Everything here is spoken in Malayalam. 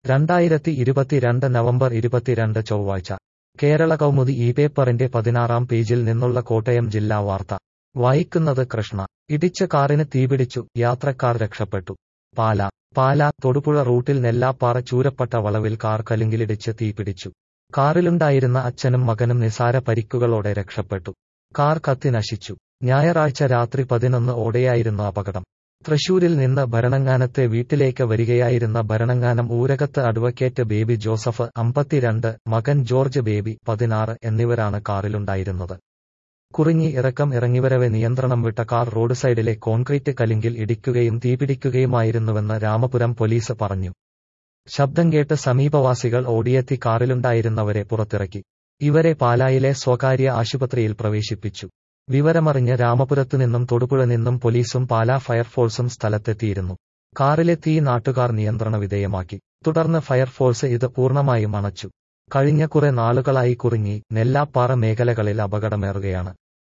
രണ്ടായിരത്തി ഇരുപത്തിരണ്ട് നവംബർ ഇരുപത്തിരണ്ട് ചൊവ്വാഴ്ച കേരള കൗമുദി ഈ പേപ്പറിന്റെ പതിനാറാം പേജിൽ നിന്നുള്ള കോട്ടയം ജില്ലാ വാർത്ത വായിക്കുന്നത് കൃഷ്ണ ഇടിച്ച കാറിന് തീപിടിച്ചു യാത്രക്കാർ രക്ഷപ്പെട്ടു പാല പാല തൊടുപുഴ റൂട്ടിൽ നെല്ലാപ്പാറ ചൂരപ്പട്ട വളവിൽ കാർ കലുങ്കിലിടിച്ച് തീപിടിച്ചു കാറിലുണ്ടായിരുന്ന അച്ഛനും മകനും നിസാര പരിക്കുകളോടെ രക്ഷപ്പെട്ടു കാർ കത്തി നശിച്ചു ഞായറാഴ്ച രാത്രി പതിനൊന്ന് ഓടെയായിരുന്നു അപകടം തൃശൂരിൽ നിന്ന് ഭരണങ്ങാനത്തെ വീട്ടിലേക്ക് വരികയായിരുന്ന ഭരണങ്ങാനം ഊരകത്ത് അഡ്വക്കേറ്റ് ബേബി ജോസഫ് അമ്പത്തിരണ്ട് മകൻ ജോർജ് ബേബി പതിനാറ് എന്നിവരാണ് കാറിലുണ്ടായിരുന്നത് കുറിഞ്ഞി ഇറക്കം ഇറങ്ങിവരവെ നിയന്ത്രണം വിട്ട കാർ റോഡ് സൈഡിലെ കോൺക്രീറ്റ് കലിങ്കിൽ ഇടിക്കുകയും തീപിടിക്കുകയുമായിരുന്നുവെന്ന് രാമപുരം പോലീസ് പറഞ്ഞു ശബ്ദം കേട്ട് സമീപവാസികൾ ഓടിയെത്തി കാറിലുണ്ടായിരുന്നവരെ പുറത്തിറക്കി ഇവരെ പാലായിലെ സ്വകാര്യ ആശുപത്രിയിൽ പ്രവേശിപ്പിച്ചു വിവരമറിഞ്ഞ് രാമപുരത്തുനിന്നും തൊടുപുഴ നിന്നും പോലീസും പാലാ ഫയർഫോഴ്സും സ്ഥലത്തെത്തിയിരുന്നു കാറിലെ തീ നാട്ടുകാർ നിയന്ത്രണ വിധേയമാക്കി തുടർന്ന് ഫയർഫോഴ്സ് ഇത് പൂർണ്ണമായും അണച്ചു കഴിഞ്ഞ കുറെ നാളുകളായി കുറുങ്ങി നെല്ലാപ്പാറ മേഖലകളിൽ അപകടമേറുകയാണ്